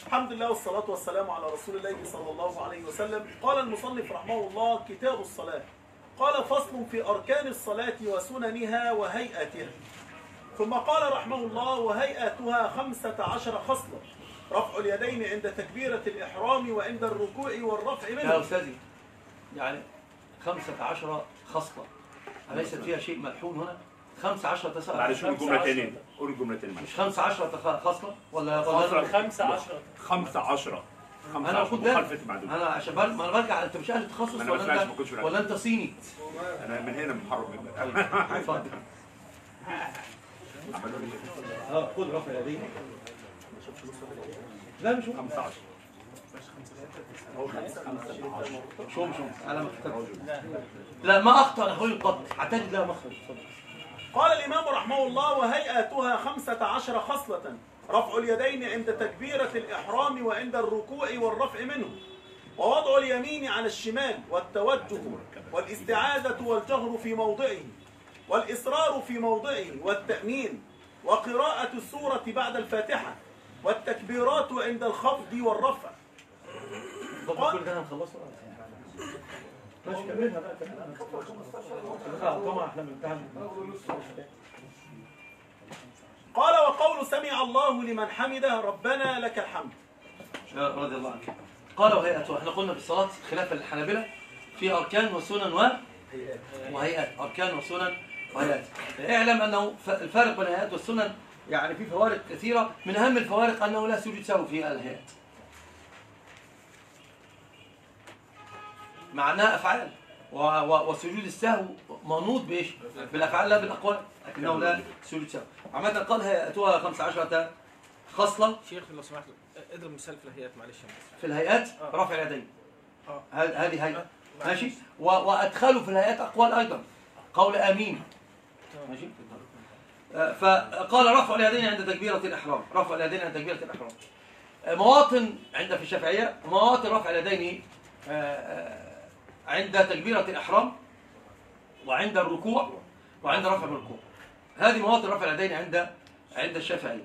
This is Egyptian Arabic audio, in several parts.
الحمد لله والصلاة والسلام على رسول الله صلى الله عليه وسلم قال المصنف رحمه الله كتاب الصلاة قال فصل في أركان الصلاة وسننها وهيئتها ثم قال رحمه الله وهيئتها خمسة عشر خصلة رفع اليدين عند تكبيرة الإحرام وعند الركوع والرفع يا منه أستاذي يعني خمسة عشر خصلة أليست فيها شيء ملحون هنا؟ خمسة عشرة تسأل معلش قول خمسة جملة عشر. تاني قول جملة تاني معلش مش خمسة عشرة تخ- خصلة ولا خصلة. ولا خمسة عشرة خمسة عشرة خمسة أنا عشرة خد بالك مخالفة معدوم أنا عشان بر... ما أنا برجع أنت مش أهل تخصص ما أنا ولا بسمعش، أنت ما كنتش مركز. ولا أنت صيني أنا من هنا محرم من طيب اتفضل عملوا لي اه خد رفع اليدين لا مش هو خمسة عشرة مش هو مش هو على ما افتكرت لا ما أخطأ نحوي القط هتجد لها مخرج اتفضل قال الإمام رحمه الله وهيئتها خمسة عشر خصلة رفع اليدين عند تكبيرة الإحرام وعند الركوع والرفع منه ووضع اليمين على الشمال والتوجه والاستعاذة والجهر في موضعه والإصرار في موضعه والتأمين وقراءة السورة بعد الفاتحة والتكبيرات عند الخفض والرفع اتفضل كل ده هنخلصه ماشي كملها بقى آه، طبعا احنا بنمتحن قال وقول سمع الله لمن حمده ربنا لك الحمد رضي الله عنه قال وهيئته احنا قلنا في الصلاة خلاف الحنابلة في أركان وسنن و وهيئات أركان وسنن وهيئات اعلم أنه ف- الفارق بين الهيئات والسنن يعني في فوارق كثيرة من أهم الفوارق أنه لا سجود سهو في الهيئات معناه أفعال و- و- وسجود السهو منوط بإيش؟ بالأفعال لا بالأقوال لكنه لا سجود سهو عامة قال هيئتها 15 خصلة شيخ لو سمحت اضرب مثال في الهيئات معلش يا مهندس. في الهيئات آه. رفع اليدين آه. هذ- هذه هيئة آه. ماشي و- وأدخلوا في الهيئات أقوال أيضا قول آمين ماشي آه، فقال رفع اليدين عند تكبيرة الإحرام رفع اليدين عند تكبيرة الإحرام آه، مواطن عند في الشافعية مواطن رفع اليدين آه، آه، عند تكبيرة الإحرام وعند الركوع وعند رفع الركوع هذه مواطن رفع اليدين عند عند الشافعية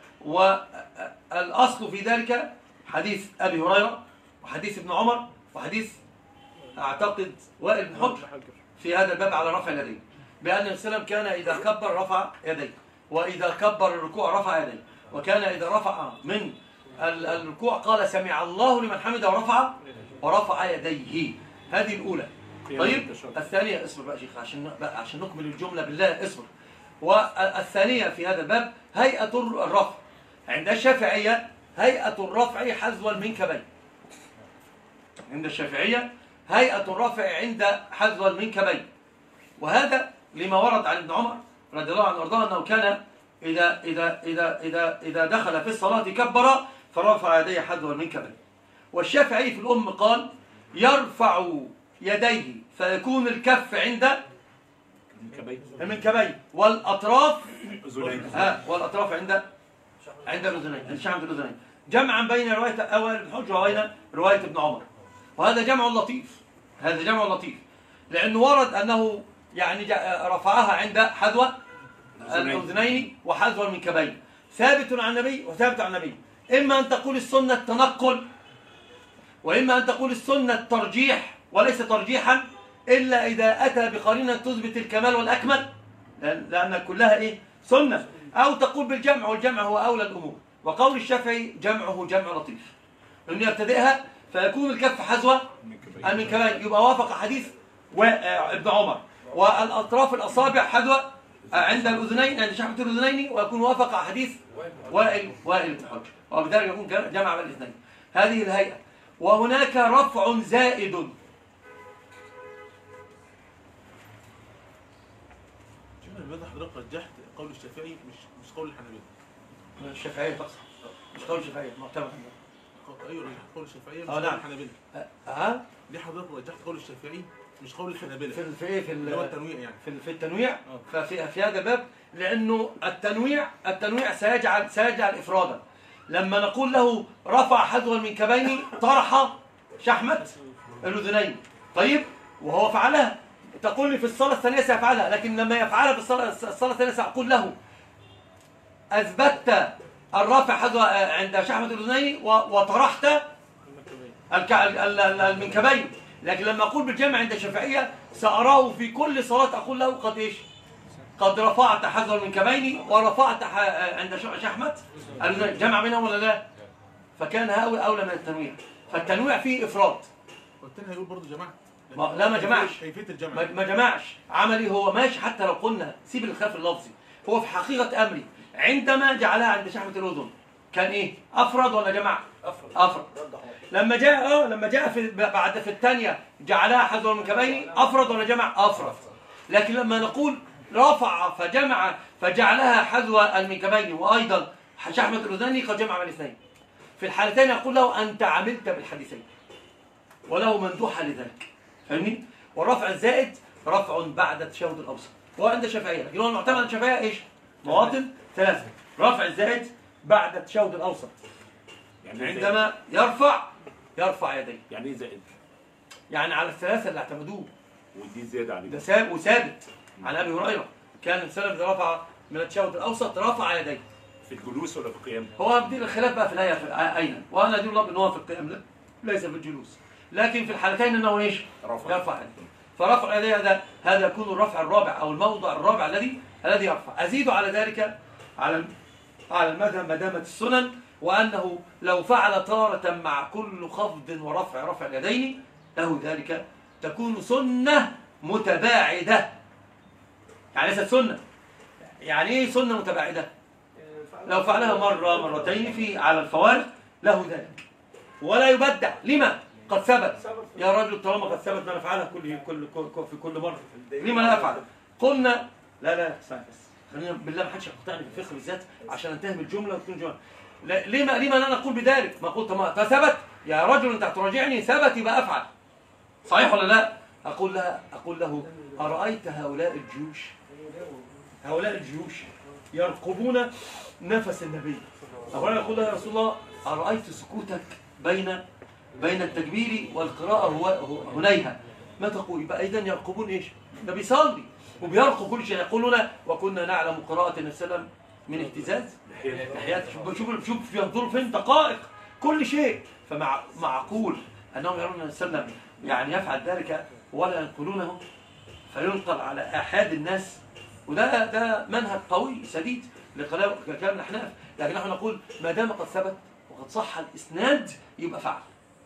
والأصل في ذلك حديث أبي هريرة وحديث ابن عمر وحديث أعتقد وائل بن حجر في هذا الباب على رفع اليدين بأن النبي صلى الله عليه وسلم كان إذا كبر رفع يديه وإذا كبر الركوع رفع يديه وكان إذا رفع من ال- الركوع قال سمع الله لمن حمده ورفع ورفع يديه هذه الأولى طيب الثانية اصبر بقى يا شيخ عشان بقى عشان نكمل الجملة بالله اصبر والثانية في هذا الباب هيئة الرفع عند الشافعية هيئة الرفع حذو المنكبين عند الشافعية هيئة الرفع عند حذو المنكبين وهذا لما ورد عن ابن عمر رضي الله عنه وارضاه انه كان اذا اذا اذا اذا اذا دخل في الصلاه كبر فرفع يديه حذو المنكبين والشافعي في الام قال يرفع يديه فيكون الكف عند المنكبين والاطراف أذنين ها والاطراف عند عند الاذنين عند شعب الاذنين جمعا بين روايه اول ابن حجر وبين روايه ابن عمر وهذا جمع لطيف هذا جمع لطيف لانه ورد انه يعني جا- رفعها عند حذو الاذنين وحذو المنكبين ثابت عن النبي وثابت عن النبي اما ان تقول السنه التنقل واما ان تقول السنه الترجيح وليس ترجيحا الا اذا اتى بقرينه تثبت الكمال والاكمل لأن, لأن كلها إيه؟ سنة أو تقول بالجمع والجمع هو أولى الأمور وقول الشافعي جمعه جمع لطيف لأنه يبتدئها فيكون الكف حذو المنكبين يبقى وافق حديث و- آه، ابن عمر والأطراف الأصابع حذو آه، عند الأذنين عند شحمة الأذنين ويكون وافق حديث وائل وائل بن حجر وبذلك يكون جمع بين الاثنين هذه الهيئة وهناك رفع زائد شوف لماذا حضرتك رجحت قول الشافعي مش مش قول الحنابلة الشافعية تقصد مش قول الشافعية معتمد قول- ايوه رجحت قول الشافعي مش آه، قول نعم. الحنابلة ها ليه حضرتك رجحت قول الشافعي مش قول الحنابلة في ال- في ايه في اللي هو ال- التنويع يعني في ال- في التنويع آه. ففي في هذا الباب لانه التنويع التنويع سيجعل سيجعل افرادا لما نقول له رفع حذو المنكبين طرح شحمة الاذنين طيب وهو فعلها تقول لي في الصلاة الثانية سيفعلها لكن لما يفعلها في الصلاة الصلاة الثانية سأقول له أثبتت الرافع حذو آه، عند شحمة الأذنين و- وطرحت المكتبين الك- ال- ال- ال- المنكبين لكن لما أقول بالجمع عند الشافعية سأراه في كل صلاة أقول له قد إيش قد رفعت حذو المنكبين ورفعت ح- آه، عند ش- شحمة الأذنين جمع بينهم ولا لا فكان هؤلاء أولى من التنويع فالتنويع فيه إفراط والتاني هيقول برضه جماعة ما- لا، ما جمعش. كيفية الجمع ما ما جمعش عملي هو ماشي حتى لو قلنا سيب الخلاف اللفظي هو في حقيقة أمري عندما جعلها عند شحمة الأذن كان إيه أفرد ولا جمع افرض أفرد لما جاء اه لما جاء في بعد في الثانية جعلها حذو المنكبين أفرد ولا جمع أفرد لكن لما نقول رفع فجمع فجعلها حذو المنكبين وأيضا شحمة الأذن قد جمع بين الاثنين في الحالتين يقول له أنت عملت بالحديثين وله مندوحة لذلك فاهمني؟ والرفع الزائد رفع بعد التشهد الأوسط وهو عند الشافعية لكن هو المعتمد عند الشافعية إيش؟ مواطن ثلاثة رفع الزائد بعد التشهد الأوسط يعني إيه زائد؟ عندما يرفع يرفع يديه يعني ايه زائد؟ يعني على الثلاثة اللي اعتمدوه ودي زياده عليه ده ثابت وثابت عن أبي هريرة كان السلف إذا رفع من التشهد الأوسط رفع يديه في الجلوس ولا في القيام؟ هو بدي الخلاف بقى في الآية في أين وأنا أدين الله إن هو في القيام لا ليس في الجلوس لكن في الحالتين أنه إيش؟ رفع يرفع يديه فرفع يديه هذا هذا يكون الرفع الرابع أو الموضع الرابع الذي الذي يرفع أزيد على ذلك على على المذهب ما دامت السنن وأنه لو فعل تارة مع كل خفض ورفع رفع اليدين له ذلك تكون سنة متباعدة يعني ليست سنة يعني ايه سنة متباعدة لو فعلها مرة مرتين في على الفوارق له ذلك ولا يبدع لما قد ثبت يا رجل طالما قد ثبت ان نفعلها كل كل كل- في كل مرة لما لا افعل قلنا لا لا اسمع بس خلينا بالله ما حدش يقطعني في الفقه بالذات عشان انتهي من الجمله وتكون جمله لا لما لما لا نقول بذلك ما قلت ما ثبت يا رجل انت تراجعني ثبت يبقى افعل صحيح ولا لا اقول لها اقول له ارايت هؤلاء الجيوش هؤلاء الجيوش يرقبون نفس النبي أولا يقول له يا رسول الله أرأيت سكوتك بين بين التكبير والقراءة هو هو- هنيها ما تقول يبقى إذا يرقبون إيش ده بيصلي وبيرقب كل شيء يقولون وكنا نعلم قراءة النبي صلى الله عليه وسلم من اهتزاز تحيات شوف شوف شوف ينظروا فين دقائق كل شيء فمع معقول أنهم يرون النبي صلى الله عليه وسلم يعني يفعل ذلك ولا ينقلونه فينقل على آحاد الناس وده ده منهج قوي سديد لكلام كلام الاحناف لكن نحن نقول ما دام قد ثبت وقد صح الاسناد يبقى فعل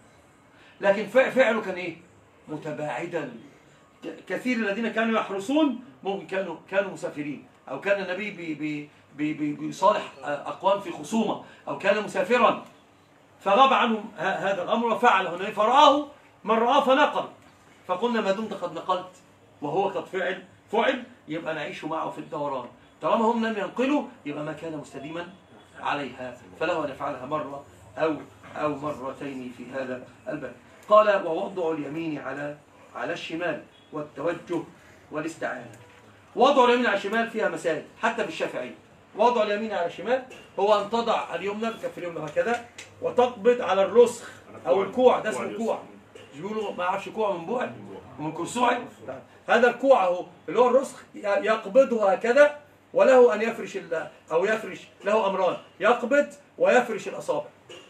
لكن فع- فعله كان ايه متباعدا ك- كثير الذين كانوا يحرسون ممكن كانوا كانوا مسافرين او كان النبي بي بي بي بي بيصالح اقوام في خصومه او كان مسافرا فغاب عنهم ه- هذا الامر وفعله النبي فرآه من رآه فنقل فقلنا ما دمت قد نقلت وهو قد فعل فعل يبقى نعيش معه في الدوران طالما هم لم ينقلوا يبقى ما كان مستديما عليها فله ان يفعلها مره او او مرتين في هذا الباب قال ووضع اليمين على على الشمال والتوجه والاستعانه وضع اليمين على الشمال فيها مسائل حتى بالشافعي وضع اليمين على الشمال هو ان تضع اليمنى بكف اليمنى هكذا وتقبض على الرسخ او الكوع ده اسمه الكوع مش بيقولوا ما اعرفش كوع من بعد ومن كرسوعي هذا الكوع اهو اللي هو الرسخ يقبضه هكذا وله ان يفرش ال- او يفرش له امران يقبض ويفرش الاصابع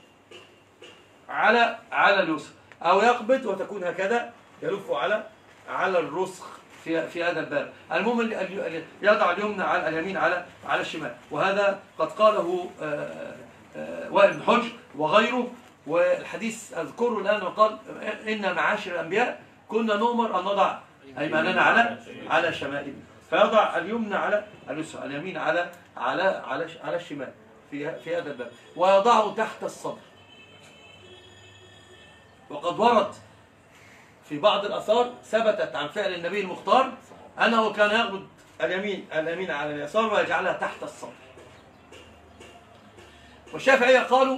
على على اليسر او يقبض وتكون هكذا يلف على على الرسخ في في هذا الباب المهم ال- ال- يضع اليمنى على اليمين على على الشمال وهذا قد قاله آه، آه، وائل بن حجر وغيره والحديث اذكره الان وقال ان معاشر الانبياء كنا نؤمر ان نضع ايماننا على على شمائلنا فيضع اليمنى على اليسرى اليمين على على على على الشمال في في هذا الباب ويضعه تحت الصدر وقد ورد في بعض الآثار ثبتت عن فعل النبي المختار أنه كان يقبض اليمين اليمين على اليسار ويجعلها تحت الصدر والشافعية قالوا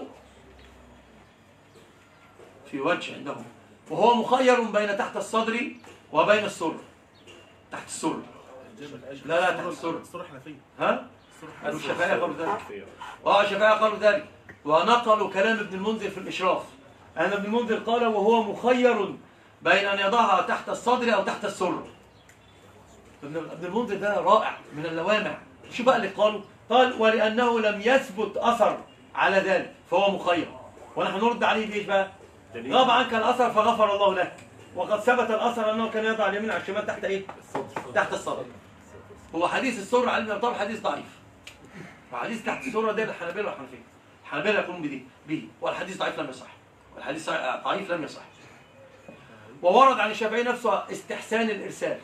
في وجه عندهم وهو مخير بين تحت الصدر وبين السر تحت السر لا، لا، تحت السر. السر حنفية ها؟ السر قالوا حنفية الشافعية قالوا ذلك واه الشافعية قالوا ذلك ونقلوا كلام ابن المنذر في الإشراف أن ابن المنذر قال وهو مخير بين أن يضعها تحت الصدر أو تحت السر ابن ابن المنذر ده رائع من اللوامع شو بقى اللي قالوا قال ولأنه لم يثبت أثر على ذلك فهو مخير ونحن نرد عليه بإيش بقى؟ دليل. غاب عنك الأثر فغفر الله لك وقد ثبت الأثر أنه كان يضع اليمين على الشمال تحت إيه؟ تحت الصدر هو حديث السرة على ابن أبي طالب حديث ضعيف وحديث تحت السرة ده الحنابلة والحنفية الحنابلة يقولون به به والحديث ضعيف لم يصح والحديث ضعيف لم يصح وورد عن الشافعي نفسه استحسان الإرسال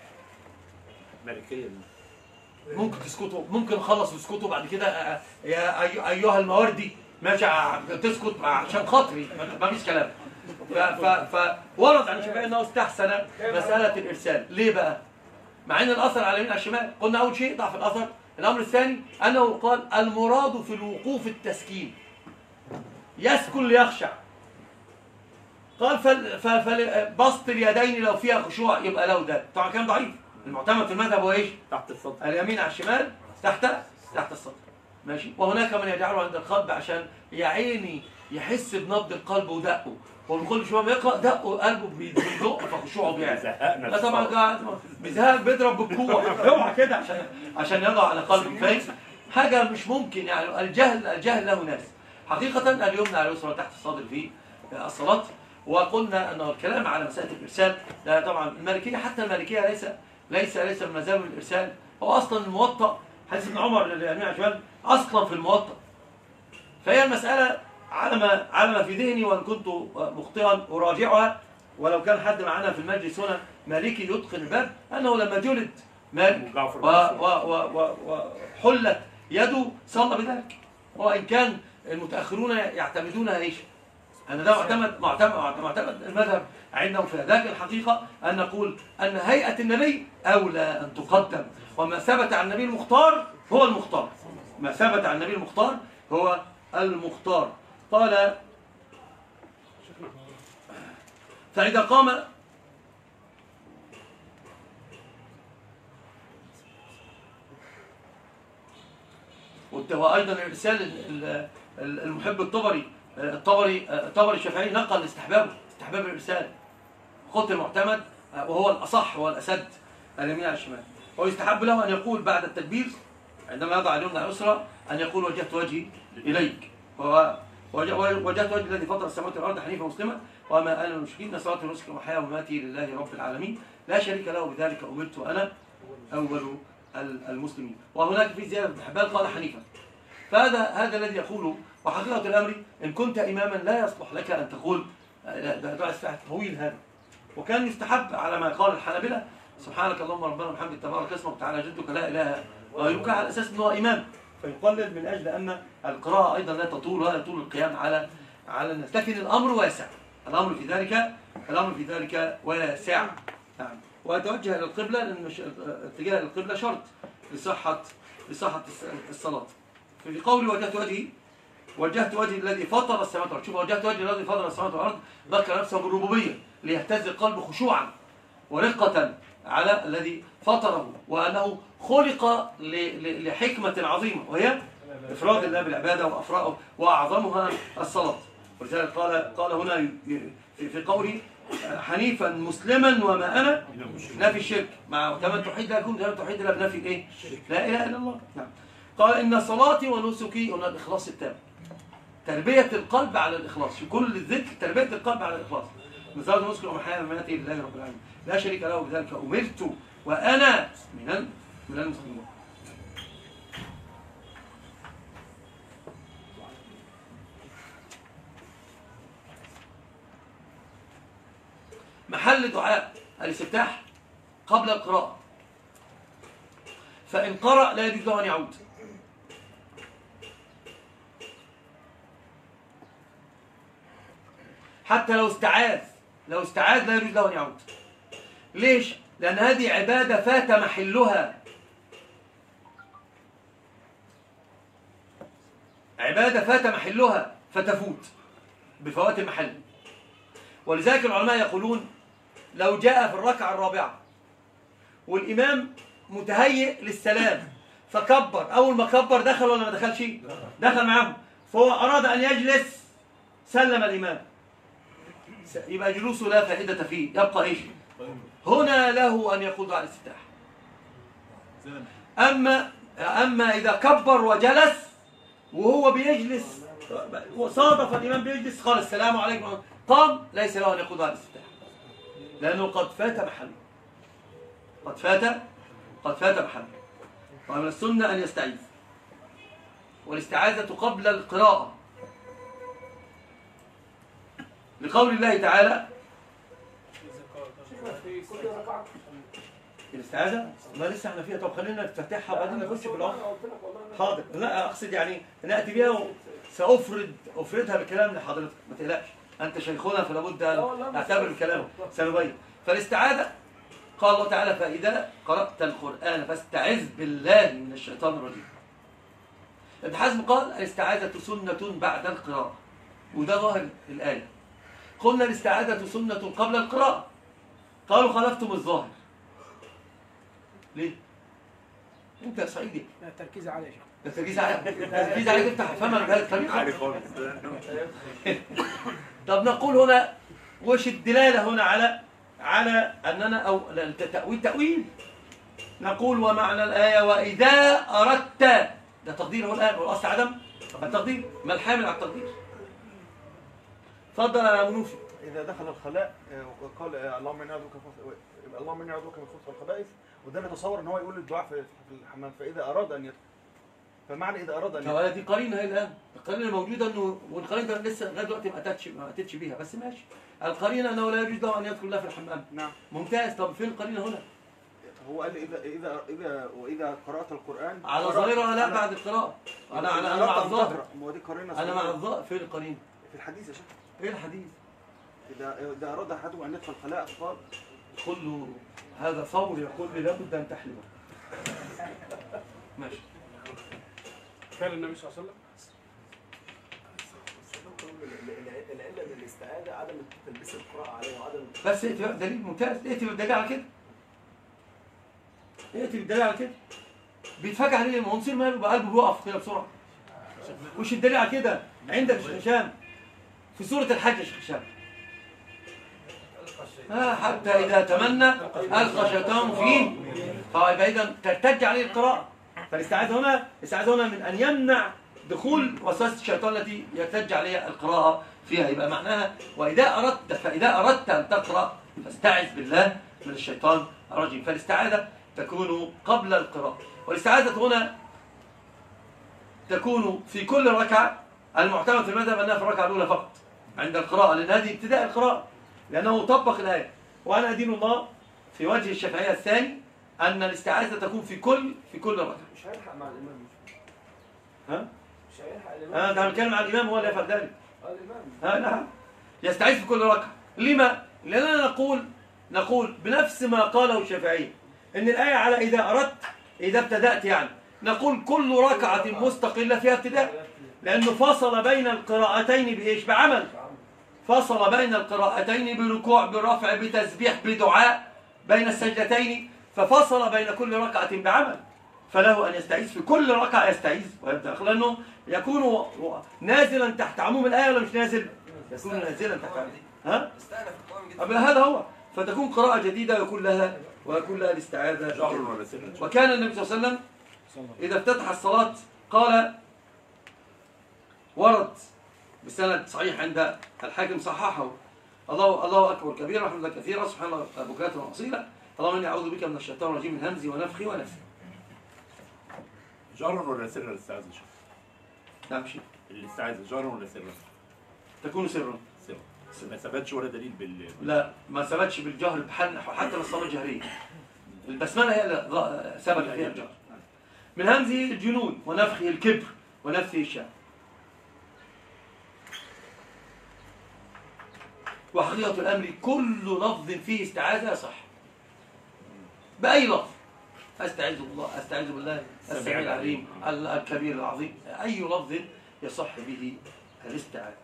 ملكية ممكن تسكتوا ممكن نخلص وتسكتوا بعد كده آه، يا أي- ايها المواردي ماشي ع- تسكت عشان خاطري ما- ما فيش كلام ف- ف- فورد عن الشافعي انه استحسن مساله الارسال ليه بقى؟ مع ان الاثر على اليمين على الشمال قلنا اول شيء ضعف الاثر الامر الثاني انه قال المراد في الوقوف التسكين يسكن ليخشع قال فل- ف- فل- بسط اليدين لو فيها خشوع يبقى له ده طبعا كلام ضعيف المعتمد في المذهب هو ايش؟ تحت الصدر اليمين على الشمال تحت تحت الصدر ماشي وهناك من يجعله عند القلب عشان يا عيني يحس بنبض القلب ودقه وكل شويه ما يقرا دقه قلبه بيدق فخشوعه بيعلى زهقنا لا طبعا الصلاة. قاعد بيزهق بيضرب بالكوع اوعى كده عشان عشان يضع على قلبه فاهم حاجه مش ممكن يعني الجهل الجهل له ناس حقيقه اليمنى على اليسرى تحت الصدر في الصلاه وقلنا ان الكلام على مساله الارسال ده طبعا المالكيه حتى المالكيه ليس ليس ليس من مذاهب الارسال هو اصلا الموطأ حديث ابن عمر للامير على الشمال اصلا في الموطأ فهي المساله على ما على ما في ذهني وان كنت مخطئا اراجعها ولو كان حد معنا في المجلس هنا مالكي يتقن الباب انه لما جلد مالك جعفر و- و- و- و- وحلت يده صلى بذلك وان كان المتاخرون يعتمدونها ايش؟ ان ده معتمد معتمد معتمد المذهب عندهم في ذاك الحقيقه ان نقول ان هيئه النبي اولى ان تقدم وما ثبت عن النبي المختار هو المختار ما ثبت عن النبي المختار هو المختار قال فإذا قام وأيضا الإرسال ال- ال- المحب الطبري الطبري الطبري الشافعي نقل استحبابه استحباب الإرسال خط المعتمد وهو الأصح وهو الأسد اليمين على الشمال ويستحب له أن يقول بعد التكبير عندما يضع اليمنى على اليسرى أن يقول وجهت وجهي إليك وهو وج- وجهت وجهي الذي فطر السماوات والأرض حنيفا مسلما وما أنا من المشركين صلاة ونسك ومحيا ومماتي لله رب العالمين لا شريك له بذلك أمرت وأنا أول ال- المسلمين وهناك في زيادة بن حبان قال حنيفا فهذا هذا الذي يقوله وحقيقة الأمر إن كنت إماما لا يصلح لك أن تقول آه، لا، ده دعاء استفتاح طويل هذا وكان يستحب على ما قال الحنابلة سبحانك اللهم ربنا وبحمدك تبارك اسمك وتعالى جدك لا إله غيرك على أساس أنه إمام فيقلد من أجل أن القراءة أيضا لا تطول ولا يطول القيام على على الناس لكن الأمر واسع الأمر في ذلك الأمر في ذلك واسع نعم ويتوجه إلى القبلة لأن مش- اتجاه القبلة شرط لصحة لصحة الس- الصلاة في قول وجهت وجهي وجهت وجهي الذي فطر السماوات والارض شوف وجهت وجهي الذي فطر السماوات والارض ذكر نفسه بالربوبيه ليهتز القلب خشوعا ورقه على الذي فطره وانه خلق ل- ل- لحكمه عظيمه وهي افراد الله بالعباده وافراد واعظمها الصلاه ولذلك قال قال هنا ي- ي- في- في قوله حنيفا مسلما وما انا نفي الشرك مع كمان توحيد لا يكون كمان توحيد الا بنفي الايه؟ لا اله الا الله نعم قال ان صلاتي ونسكي قلنا الاخلاص التام تربيه القلب على الاخلاص في كل الذكر تربيه القلب على الاخلاص مثال نسكي ومحيا ومماتي لله رب العالمين لا شريك له بذلك امرت وانا من ال- من المسلمين محل دعاء الاستفتاح قبل القراءة فإن قرأ لا يجوز له أن يعود حتى لو استعاذ لو استعاذ لا يجوز له أن يعود ليش؟ لأن هذه عبادة فات محلها عبادة فات محلها فتفوت بفوات المحل ولذلك العلماء يقولون لو جاء في الركعة الرابعة والإمام متهيئ للسلام فكبر أول ما كبر دخل ولا ما دخلش؟ دخل معاهم فهو أراد أن يجلس سلم الإمام س- يبقى جلوسه لا فائدة فيه يبقى إيش؟ هنا له أن يقول على الاستفتاح زي ما- أما أما إذا كبر وجلس وهو بيجلس وصادف الإمام بيجلس قال السلام عليكم قام ليس له أن يقود على الاستفتاح لأنه قد فات محله قد فات قد فات محله ومن السنة أن يستعيذ والاستعاذة قبل القراءة لقول الله تعالى في كل ركعة الاستعاذة ما لسه احنا فيها طب خلينا نفتتحها وبعدين نخش في العمق قلت لك والله أنا- حاضر لا اقصد يعني ناتي بها سافرد افردها بالكلام لحضرتك ما تقلقش انت شيخنا فلا بد لا والله ان ما نعتبر أستاذ. الكلام سنبين فالاستعاذه قال الله تعالى فاذا قرات القران فاستعذ بالله من الشيطان الرجيم ابن حزم قال الاستعاذه سنه بعد القراءه وده ظاهر الايه قلنا الاستعاذه سنه قبل القراءه قالوا خالفتم الظاهر ليه انت يا صعيدي لا التركيز عليه يا شيخ ده تركيز عليك تركيز عليك افتح افهمها بهذه الطريقه عالي خالص طب نقول هنا وش الدلاله هنا على على اننا او لا، التاويل تاويل نقول ومعنى الايه واذا اردت ده تقدير هو الان والاصل عدم التقدير ما الحامل على التقدير اتفضل يا منوفي إذا دخل الخلاء آه، وقال آه، اللهم إني أعوذ بك من الخبث- اللهم إني أعوذ بك من الخبث والخبائث وده نتصور إن هو يقول الدعاء في في الحمام فإذا أراد أن يدخل فمعنى إذا أراد أن يدخل هو دي قرينه هي الان القرينه موجوده انه والقرينه ده لسه لغايه دلوقتي ما اتتش ما اتتش بيها بس ماشي القرينه انه لا يجوز له ان يدخل لا في الحمام نعم ممتاز طب فين القرينه هنا هو قال إذا إذا إذا وإذا قرأت القرآن على قرأت- ظاهرها لا أنا- بعد القراءه انا إذا انا انا مع أردت أن الظاهر تقرأ، ما هو دي قرينة انا مع صحيحة. الظاهر فين القرينه في الحديث يا شيخ ايه الحديث إذا إذا أراد أحدهم أن يدخل الخلاء فقال قل له هذا ثور يقول لي لابد ان تحلمه ماشي فعل النبي صلى الله عليه وسلم العلة من الاستعاذة عدم تلبيس القراءة عليه وعدم بس ائتي بقى بدليل ممتاز ائتي بالدليل على كده ائتي بالدليل على كده بيتفجع عليه ما هو نصير ماله بقى قلبه بيقف كده بسرعه وش الدليل على كده عندك يا شيخ هشام في سوره الحج يا شيخ هشام آه حتى إذا تمنى ألقى شيطان فيه فيبقى إذا ترتج عليه القراءة فالاستعاذة هنا الاستعاذة هنا من أن يمنع دخول وسوسة الشيطان التي يرتج عليها القراءة فيها يبقى معناها وإذا أردت فإذا أردت أن تقرأ فاستعذ بالله من الشيطان الرجيم فالاستعاذة تكون قبل القراءة والاستعاذة هنا تكون في كل ركعة المعتمد في المذهب أنها في الركعة الأولى فقط عند القراءة لأن هذه ابتداء القراءة لأنه طبق الآية وأنا أدين الله في وجه الشافعية الثاني أن الاستعاذة تكون في كل في كل ركعة مش هيلحق مع الإمام ها؟ مش هيلحق الإمام أنا ده بتكلم عن الإمام هو اللي يفعل ذلك آه، الإمام ها نعم يستعيذ في كل ركعة لما؟ لأننا نقول نقول بنفس ما قاله الشافعية إن الآية على إذا أردت إذا ابتدأت يعني نقول كل ركعة مستقلة فيها ابتداء لأنه فصل بين القراءتين بإيش؟ بعمل فصل بين القراءتين بركوع برفع بتسبيح بدعاء بين السجدتين ففصل بين كل ركعة بعمل فله أن يستعيذ في كل ركعة يستعيذ ويبدأ لأنه يكون و- و- نازلا تحت عموم الآية ولا مش نازل؟ يكون نازلا تحت عموم ها؟ أبدا هذا هو فتكون قراءة جديدة ويكون لها ويكون لها الاستعاذة جهر ولا سر وكان النبي صلى الله عليه وسلم إذا افتتح الصلاة قال ورد بسند صحيح عند الحاكم صححه الله الله أكبر كبيرا الحمد لله كثيرا سبحان الله بكرة وأصيلا اللهم إني أعوذ بك من الشيطان الرجيم من همزي ونفخي ونفسي جهر ولا سر الاستعاذة شوف نعم شيء الاستعاذة جهر ولا سر تكون سرا سر ما ثبتش ولا دليل بال لا ما ثبتش بالجهر بحل حتى للصلاة الجهرية البسملة هي اللي ظ- ثبت فيها الجهر من همزه الجنون ونفخه الكبر ونفثه الشعر وحقيقة الأمر كل لفظ فيه استعاذة يصح بأي لفظ أستعيذ بالله أستعيذ بالله السميع العليم ال- الكبير العظيم أي لفظ يصح به الاستعاذة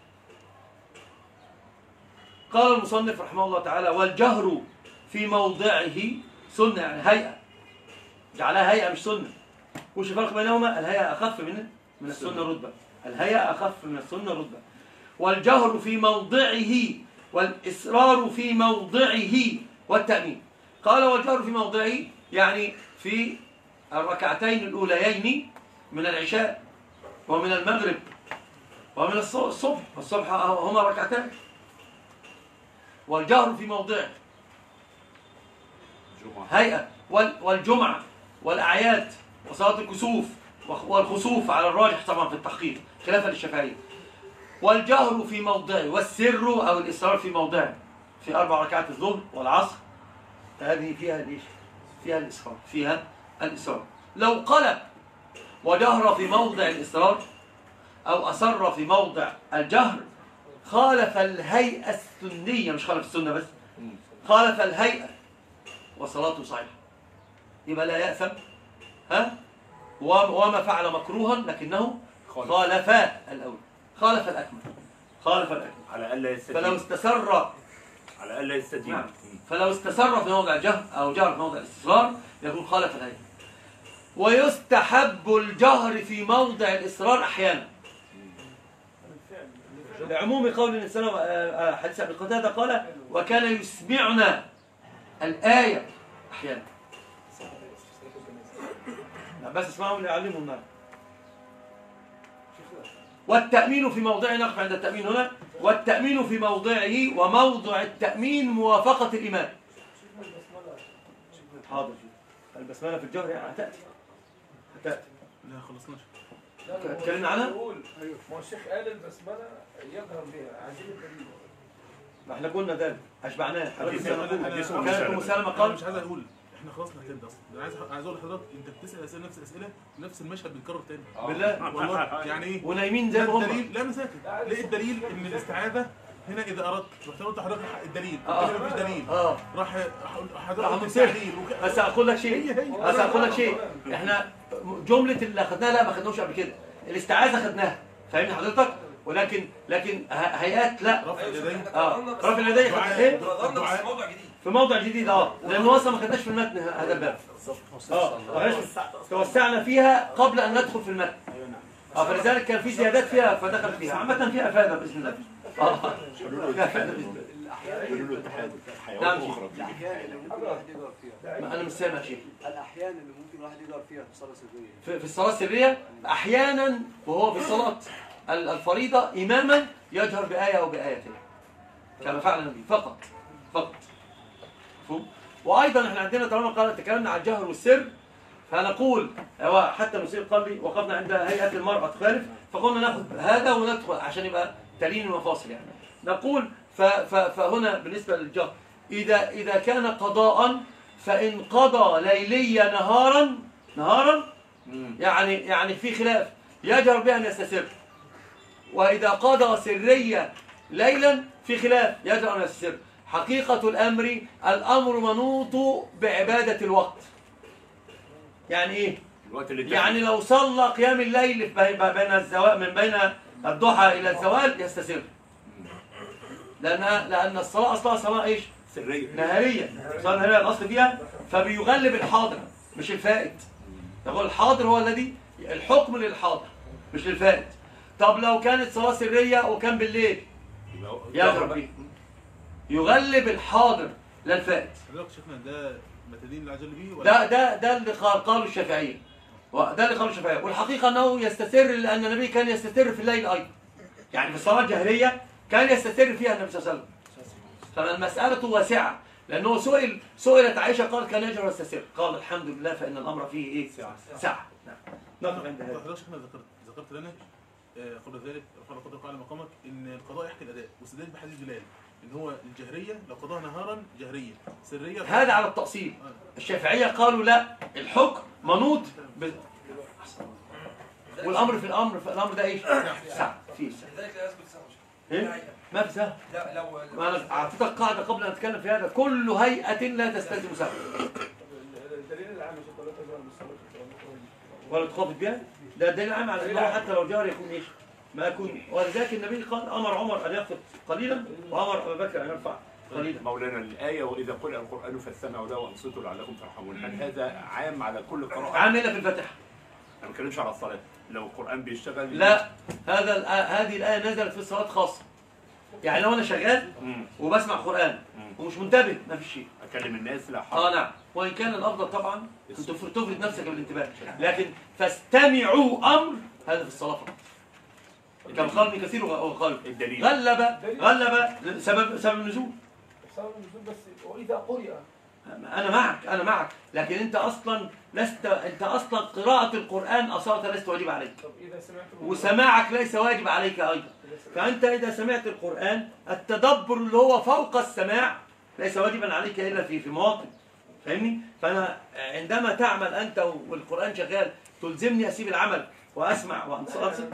قال المصنف رحمه الله تعالى والجهر في موضعه سنة يعني هيئة جعلها هيئة مش سنة وش الفرق بينهما الهيئة أخف من من السنة رتبة الهيئة أخف من السنة رتبة والجهر في موضعه والإصرار في موضعه والتأمين قال والجهر في موضعه يعني في الركعتين الأوليين من العشاء ومن المغرب ومن الص- الصبح الصبح هما ركعتان والجهر في موضعه جمعة هيئة وال- والجمعة والأعياد وصلاة الكسوف وخ- والخسوف على الراجح طبعا في التحقيق خلافا للشافعية والجهر في موضعه والسر أو الإصرار في موضعه في أربع ركعات الظهر والعصر هذه فيها الإيش؟ فيها الإصرار فيها الإصرار لو قلب وجهر في موضع الإصرار أو أصر في موضع الجهر خالف الهيئة السنية مش خالف السنة بس خالف الهيئة وصلاته صحيحة يبقى لا يأثم ها وما وما فعل مكروها لكنه خالف. خالف الأول خالف الأكمل خالف الأكمل على ألا فلو يستدين استسر على ألا يستدين نعم. فلو استسر في موضع الجهر أو جهر في موضع الاستسرار يكون خالف الهيئة ويستحب الجهر في موضع الإصرار أحيانا لعموم قول النبي صلى الله عليه وسلم آه، آه، حديث أبي قتادة قال وكان يسمعنا الآية أحيانا لا، بس اسمعهم ليعلموا النار والتأمين في موضعه نقف عند التأمين هنا والتأمين في موضعه وموضع التأمين موافقة الإمام حاضر البسملة في الجهر يعني هتأتي هتأتي لا خلصناش اتكلمنا عنها؟ ما هو الشيخ قال البسمله يظهر بها عايزين الدليل ما احنا قلنا ذلك أشبعناه حضرتك حديث- سنة أقول. حديث وكانت أم سلمة انا قال مش عايز اقول احنا خلصنا كده اصلا انا عايز عايز اقول لحضرتك انت بتسال اسئله نفس الاسئله نفس المشهد بيتكرر تاني بالله والله يعني ايه ونايمين زي لا ما هم الدليل لا انا ساكت ليه الدليل ان الاستعاذه هنا اذا اردت رحت قلت لحضرتك الدليل آه. قلت لي مفيش دليل اه راح راح حضرتك قلت مصير. التعليل وك- بس اقول لك شيء هي هي. بس اقول لك شيء احنا جمله اللي اخذناها لا ما اخذناش قبل كده الاستعاذه خدناها فاهمني حضرتك ولكن لكن ه- هيئات لا رفع اليدين اه رفع اليدين خد- دعاء. ايه الدعاء. في موضع جديد اه لانه اصلا ما خدناش في المتن هذا الباب اه معلش توسعنا فيها قبل ان ندخل في المتن اه فلذلك كان في زيادات فيها فدخلت فيها عامه فيها افاده باذن الله اه فيها افاده باذن الله يقولوا له اتحاد نعم. حيوان أخرى الأحيان اللي ممكن الواحد يقدر فيها ما انا مش سامع شيء الأحيان اللي ممكن الواحد يقدر فيها في صلاة سرية في في الصلاة السرية أحيانا وهو في صلاة ال- الفريضة إماما يجهر بآية أو بآيتين كما فعل النبي فقط فقط مفهوم؟ وأيضا احنا عندنا طالما قال تكلمنا عن الجهر والسر فنقول هو حتى نسير قال لي وقفنا عند هيئة المرأة تخالف فقلنا ناخذ هذا وندخل عشان يبقى تلين المفاصل يعني نقول ف ف فهنا بالنسبة للجهر إذا إذا كان قضاء فإن قضى ليليا نهارا نهارا يعني يعني في خلاف يجهر بها ان يستسر واذا قضى سريه ليلا في خلاف يجهر ان يستسر حقيقه الامر الامر منوط بعباده الوقت يعني ايه الوقت اللي يعني لو صلى قيام الليل في بين بين الزوال من بين الضحى الى الزوال يستسر لان لان الصلاه اصلها صلاه ايش سرية نهارية صلاة نهارية الأصل فيها فبيغلب الحاضر مش الفائت يقول الحاضر هو الذي الحكم للحاضر مش للفائت طب لو كانت صلاة سرية وكان بالليل يبقى يضرب بيه يغلب الحاضر لا الفائت حضرتك شيخنا ده متدين اللي عجل بيه ده ولا ده ده اللي قال قالوا الشافعية وده اللي قالوا الشافعية والحقيقة أنه يستسر لأن النبي كان يستسر في الليل أيضا يعني في الصلاة الجهرية كان يستسر فيها النبي صلى الله عليه وسلم فالمسألة واسعة لأنه سئل سئلت عائشة قال كان يجهر يستسر قال الحمد لله فإن الأمر فيه إيه سعة نعم نقف عند هذا حضرتك شيخنا ذكرت ذكرت لنا آه، قبل ذلك رفع قدرك على مقامك ان القضاء يحكي الاداء واستدلال بحديث بلال ان هو الجهريه لو قضاها نهارا جهريه سريه هذا على التأصيل الشافعية قالوا لا الحكم منوط ب... والأمر في الأمر في الأمر ده إيش سعة فيه سعة لذلك لا يثبت سهو إيه؟ ما في سهل لا لو ما أنا أعطيتك قاعدة قبل أن أتكلم في هذا كل هيئة لا تستلزم سهل الدليل العام مش الطلاق يجهر بالصلاة والكلام ولا تخافت بها ده دليل عام على أنه حتى لو جار يكون إيش ما يكون ولذلك النبي قال أمر عمر أن يخفض قليلا وأمر أبا بكر أن يرفع قليلا مولانا الآية وإذا قرأ القرآن فاستمعوا له وأنصتوا لعلكم ترحمون هل هذا عام على كل قراءة؟ عاملة في الفاتحة أنا ما بتكلمش على الصلاة لو القرآن بيشتغل لا هذا الآ- هذه الآية نزلت في الصلاة خاصة يعني لو انا شغال مم. وبسمع قران مم. ومش منتبه ما فيش شيء اكلم الناس لا حرج اه نعم وان كان الافضل طبعا ان تفرد تفرد نفسك بالانتباه لكن فاستمعوا امر هذا في الصلاه فقط كم قال ابن كثير وقال الدليل غلب غلب سبب سبب النزول سبب النزول بس واذا قرئ انا معك انا معك لكن انت اصلا لست انت اصلا قراءه القران اصاله ليست واجب عليك طب اذا سمعت وسماعك ليس واجب عليك ايضا فانت اذا سمعت القران التدبر اللي هو فوق السماع ليس واجبا عليك الا في في مواطن فاهمني فانا عندما تعمل انت والقران شغال تلزمني اسيب العمل واسمع وانصت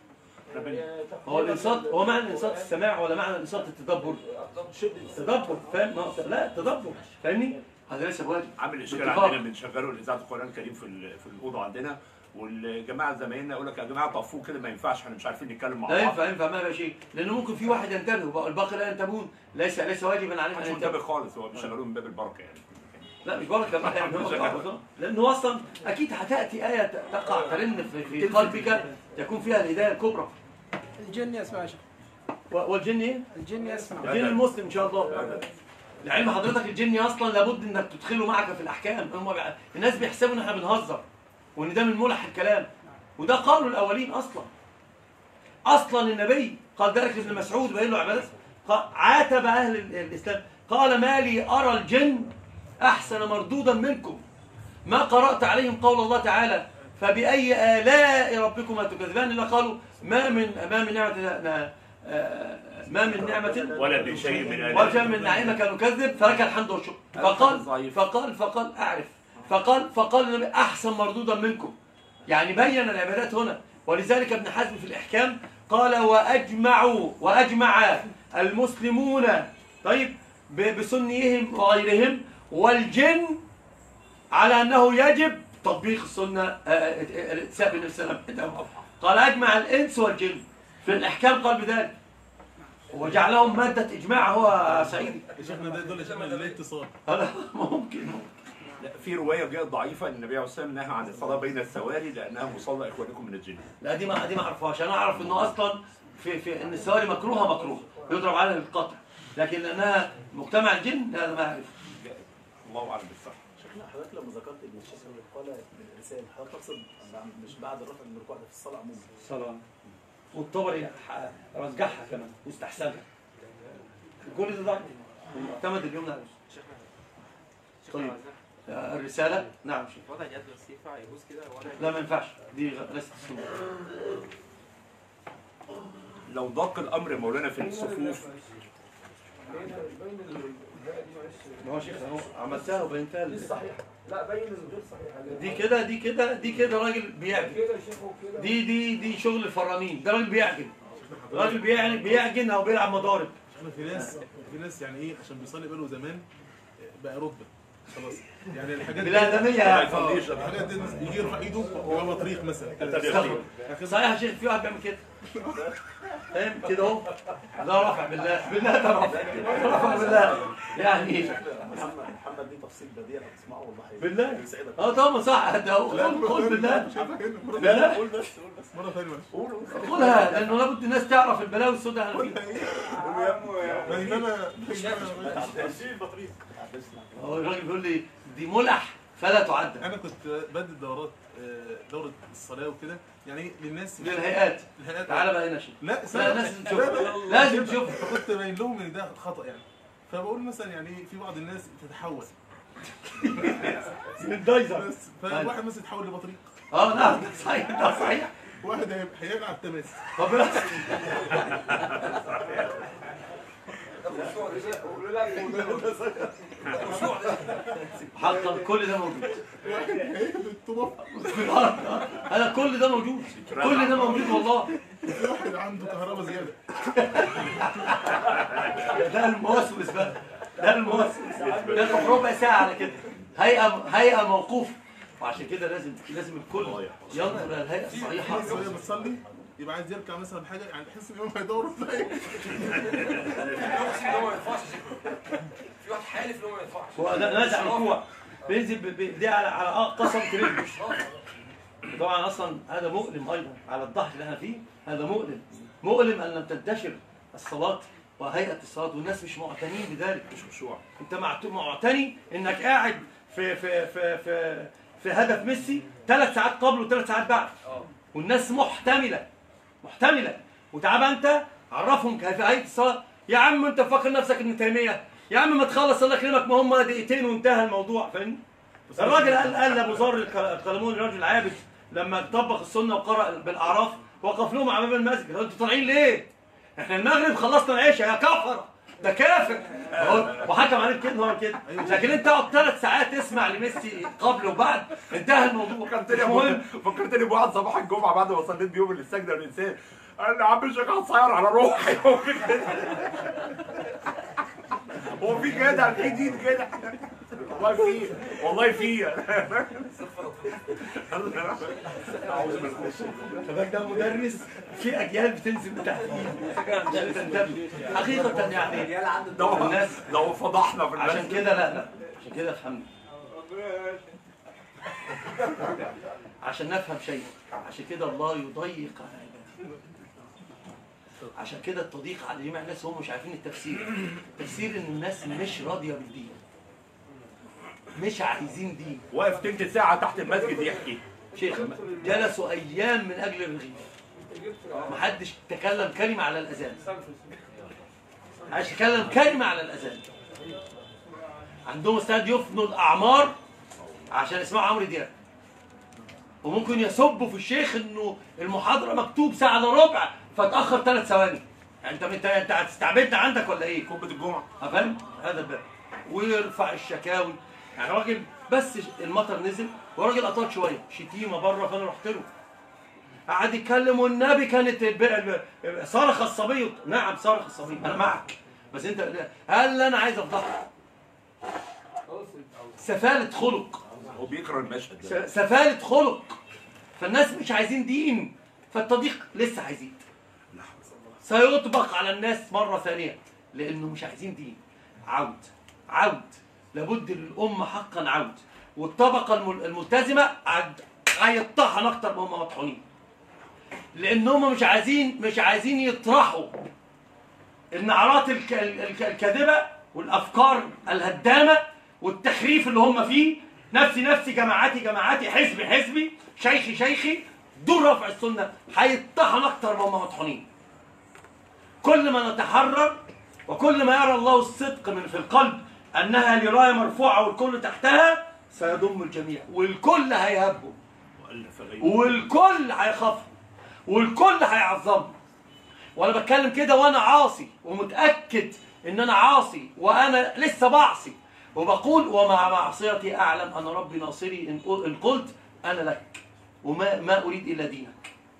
هو الانصات هو معنى الانصات السماع ولا معنى الانصات التدبر تدبر فاهم ما هو- لا تدبر فاهمني هذا ليس بواجب عامل اشكال باتفاق. عندنا بنشغله الاذاعه القران الكريم في ال- في الاوضه عندنا والجماعه زمايلنا يقول لك يا جماعه طفوه كده ما ينفعش احنا مش عارفين نتكلم مع لا بعض ينفع ينفع ما يبقى شيء لانه ممكن في واحد ينتبه والباقي لا ينتبهون ليس ليس واجبا عليهم مش ان منتبه ينتبهوا خالص هو بيشغلوه من باب البركه يعني لا مش بركه بقى يعني هو بركة. لانه اصلا اكيد هتاتي ايه تقع ترن في, في قلبك يكون فيها الهدايه الكبرى الجن يسمع يا شيخ و- والجن ايه؟ الجن يسمع الجن المسلم ان شاء الله لعلم حضرتك الجن اصلا لابد انك تدخله معك في الاحكام هم بيع- الناس بيحسبوا ان احنا بنهزر وان ده من ملح الكلام وده قالوا الاولين اصلا اصلا النبي قال ذلك ابن مسعود بين له عبادته قال- عاتب اهل ال- الاسلام قال ما لي ارى الجن احسن مردودا منكم ما قرات عليهم قول الله تعالى فباي الاء ربكما تكذبان الا قالوا ما من ما من نعمه آه، ما من نعمه ولا بشيء من آلاء وجه من نعيمك نكذب فلك الحمد والشكر فقال ضعيف. فقال فقال اعرف فقال فقال النبي احسن مردودا منكم يعني بين العبادات هنا ولذلك ابن حزم في الاحكام قال واجمعوا واجمع المسلمون طيب ب- بسنيهم وغيرهم والجن على انه يجب تطبيق السنه آه، آه، آه، الاتساء بالنبي صلى الله عليه وسلم قال اجمع الانس والجن في الاحكام قال بذلك وجعلهم ماده اجماع هو سعيدي يا شيخنا ده دول يشمل الاتصال هذا ممكن ممكن لا، في روايه جاءت ضعيفه ان النبي عليه الصلاه والسلام نهى عن الصلاه بين السواري لانها مصلى اخوانكم من الجن لا دي ما دي ما اعرفهاش انا اعرف انه اصلا في في ان السواري مكروهه مكروه يضرب عليها القطع لكن لانها مجتمع الجن لا أنا ما اعرف الله اعلم بالصح شيخنا حضرتك لما ذكرت ابن الشيخ اللي قال الانسان حضرتك تقصد بعد- مش بعد الرفع من الركوع ده في الصلاه عموما الصلاه والطبري ح- رجحها كمان واستحسنها كل ده ضعيف اعتمد اليوم ده طيب آه، الرساله نعم شيخ وضع يد الصفة يجوز كده وضع لا ما ينفعش دي غ- ليست السنه لو ضاق الامر مولانا في الصفوف بين بين الباقي دي معلش ما هو شيخ اهو عملتها وبينتها دي الصحيحه لا بين الغير صحيحه دي كده دي كده دي كده راجل بيعجن كده يا شيخ وكده دي دي دي شغل الفرامين ده راجل بيعجن راجل بيعجن بيعجن او بيلعب مضارب احنا في ناس في ناس يعني ايه عشان بيصلي بقاله زمان بقى رتبه خلاص يعني الحاجات دي بالادميه ما يعني يصليش الحاجات دي يجي يرفع ايده يبقى بطريق مثلا استغفر. صحيح يا شيخ في واحد بيعمل كده فاهم كده اهو ده رافع بالله بالله ده رافع رافع بالله يعني محمد محمد ليه تفصيل بديع لو تسمعه والله هي- بالله يسعدك اه طبعا صح ده هو. قول قول بالله لا قول بس قول بس مره ثانيه معلش قول قول قولها لانه لابد الناس تعرف البلاوي السوداء اللي فيها ما هي انا هو الراجل بيقول لي دي ملح فلا تعد انا كنت بدي دورات آه، دوره الصلاه وكده يعني للناس من الهيئات الهيئات تعالى بقى هنا شيخ لا لا سنة. لازم لا، تشوف لا، لازم تشوف فكنت باين لهم ان ده خطا يعني فبقول مثلا يعني في بعض الناس تتحول من الدايزر بس فواحد مثلا يتحول لبطريق اه نعم ده صحيح ده صحيح واحد هي- هيلعب تماس طب بس حقا كل ده موجود واحد هيهبط طوبه في الارض انا كل ده موجود كل ده موجود والله في واحد عنده كهرباء زياده ده الموسوس بقى ده الموسوس ده في ربع ساعه على كده هيئه هيئه موقوفه وعشان كده لازم لازم الكل ينظر الى الهيئه الصحيحه بس وهي بتصلي يبقى عايز يركع مثلا بحاجه يعني تحس ان هو هيدور في ان هو ما ينفعش يا شيخ. في واحد حالف ان هو ما ينفعش هو ده نازع ركوع بينزل ب- ب- دي على على قسم رجله طبعا اصلا هذا مؤلم ايضا على الضحك اللي احنا فيه هذا مؤلم مؤلم ان لم تنتشر الصلاه وهيئه الصلاه والناس مش معتنين بذلك مش خشوع انت معت- معتني انك قاعد في في في في في هدف ميسي ثلاث ساعات قبل وثلاث ساعات بعد والناس محتمله محتمله وتعال بقى انت عرفهم كيف هيئه الصلاه يا عم انت فاكر نفسك ابن تيميه يا عم ما تخلص الله يكرمك ما هم دقيقتين وانتهى الموضوع فاهمني الراجل قال قال لابو ذر الق- القلموني الرجل عابد لما طبق السنه وقرأ بالاعراف وقف لهم امام المسجد قال انتوا طالعين ليه؟ احنا المغرب خلصنا العشاء يا كفر ده كافر أهو، وحكم عليك كده هو كده لكن انت اقعد ثلاث ساعات تسمع لميسي قبل وبعد انتهى الموضوع فكرتني مش يا مهم أبو- فكرتني بواحد صباح الجمعه بعد ما صليت بيوم السجده والانسان قال لي يا عم الشيخ هتصير على روحي هو في كده هو في كده في دين كده والله في والله في أعوذ بالله. شباب ده مدرس في اجيال بتنزل من تحت ايده عشان تنتبه حقيقه يعني ده هو- الناس ده هو فضحنا في عشان المسجد كده لا لا عشان كده افهمنا عشان نفهم شيء عشان كده الله يضيق على عباده عشان كده التضييق على جميع الناس هم مش عارفين التفسير التفسير ان الناس مش راضيه بالدين مش عايزين دين واقف تلت ساعه تحت المسجد يحكي شيخ جلسوا ايام من اجل الرغيف محدش تكلم كلمه على الاذان محدش تكلم كلمه على الاذان عندهم استعداد يفنوا الاعمار عشان يسمعوا عمرو دياب وممكن يسبوا في الشيخ انه المحاضره مكتوب ساعه الا ربع فتاخر ثلاث ثواني يعني انت انت انت هتستعبدنا عندك ولا ايه؟ خطبه الجمعه فاهم هذا الباب ويرفع الشكاوي يعني راجل بس المطر نزل وراجل اطال شويه شتيمه بره فانا رحت له قعد يتكلم والنبي كانت الب- الب- صرخ الصبي نعم صرخ الصبي انا معك بس انت قال لي انا عايز افضحك سفالة خلق هو بيكره المشهد ده س- سفالة خلق فالناس مش عايزين دين فالتضييق لسه هيزيد سيطبق على الناس مرة ثانية لأنه مش عايزين دين عود عود لابد للأمة حقا عود والطبقة الم- الملتزمة عد- هيطحن أكتر ما هم مطحونين لأن هم مش عايزين مش عايزين يطرحوا النعرات الك- الك- الكاذبة والأفكار الهدامة والتخريف اللي هم فيه نفسي نفسي جماعاتي جماعاتي حزبي حزبي شيخي شيخي دول رفع السنة هيطحن أكتر ما هم مطحونين كل ما نتحرر وكل ما يرى الله الصدق من في القلب انها لرايه مرفوعه والكل تحتها سيضم الجميع والكل هيهبه وألف غيره والكل هيخافه والكل هيعظمه وانا بتكلم كده وانا عاصي ومتاكد ان انا عاصي وانا لسه بعصي وبقول ومع معصيتي اعلم ان ربي ناصري ان قل- إن قلت انا لك وما ما اريد الا دينك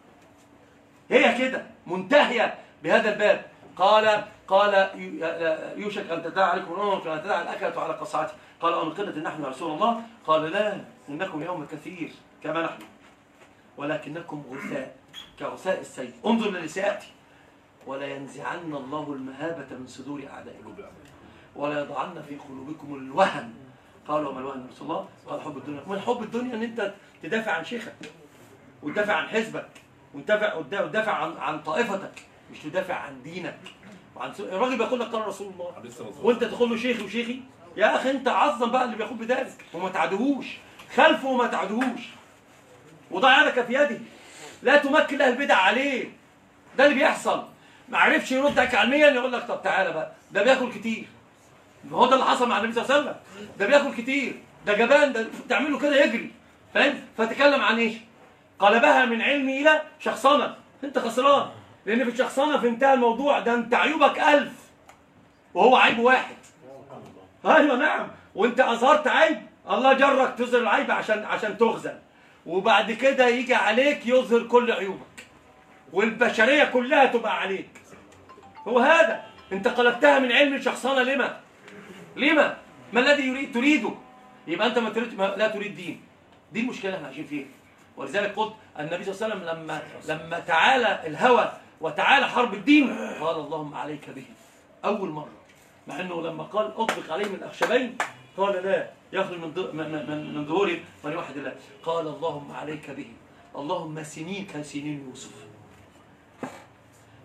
هي كده منتهيه بهذا الباب قال قال يو- يوشك ان تدعى عليكم الامم كما تدعى الاكله على قصعته قال ان قله نحن يا رسول الله قال لا انكم يوم كثير كما نحن ولكنكم غثاء كغثاء السيل انظر للسياتي ولا ينزعن الله المهابه من صدور اعدائكم ولا يضعن في قلوبكم الوهن قالوا وما الوهن يا رسول الله قال حب الدنيا من حب الدنيا ان انت تدافع عن شيخك وتدافع عن حزبك وتدافع وتدافع عن عن طائفتك مش تدافع عن دينك وعن سو... الراجل بيقول لك قال رسول الله عليه الصلاة والسلام. وانت تقول له شيخي وشيخي يا اخي انت عظم بقى اللي بيقول بذلك وما تعدهوش خلفه وما تعدهوش وضع يدك في يده لا تمكن اهل البدع عليه ده اللي بيحصل ما عرفش يردك علميا يقول لك طب تعالى بقى ده بياكل كتير هو ده اللي حصل مع النبي صلى الله عليه وسلم ده بياكل كتير ده جبان ده تعمل له كده يجري فاهم فتكلم عن ايش قلبها من علمي الى شخصنه انت خسران لان في الشخصنه في انتهى الموضوع ده انت عيوبك ألف وهو عيب واحد ايوه نعم وانت اظهرت عيب الله جرك تظهر العيب عشان عشان تخزن وبعد كده يجي عليك يظهر كل عيوبك والبشريه كلها تبقى عليك هو هذا انت قلبتها من علم الشخصنه لما لما ما الذي يريد تريده يبقى انت ما تريد ما لا تريد دين دي المشكله احنا عايشين فيها ولذلك قلت النبي صلى الله عليه وسلم لما لما تعالى الهوى وتعالى حرب الدين قال اللهم عليك به اول مره مع انه لما قال اطلق عليهم الاخشبين قال لا يخرج من ض- من من, من ظهورهم من يوحد الله قال اللهم عليك به اللهم سنين كسنين يوسف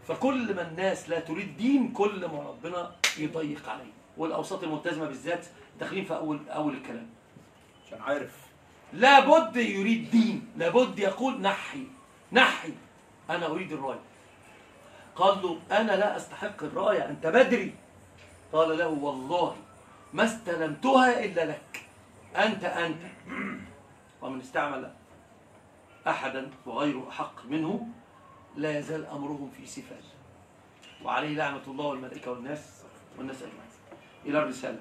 فكل ما الناس لا تريد دين كل ما ربنا يضيق عليه والاوساط الملتزمه بالذات داخلين في اول اول الكلام عشان عارف لابد يريد دين لابد يقول نحي نحي انا اريد الرايه قال له انا لا استحق الرايه انت بدري قال له والله ما استلمتها الا لك انت انت ومن استعمل احدا وغيره احق منه لا يزال امرهم في سفال وعليه لعنه الله والملائكه والناس والناس اجمعين الى الرساله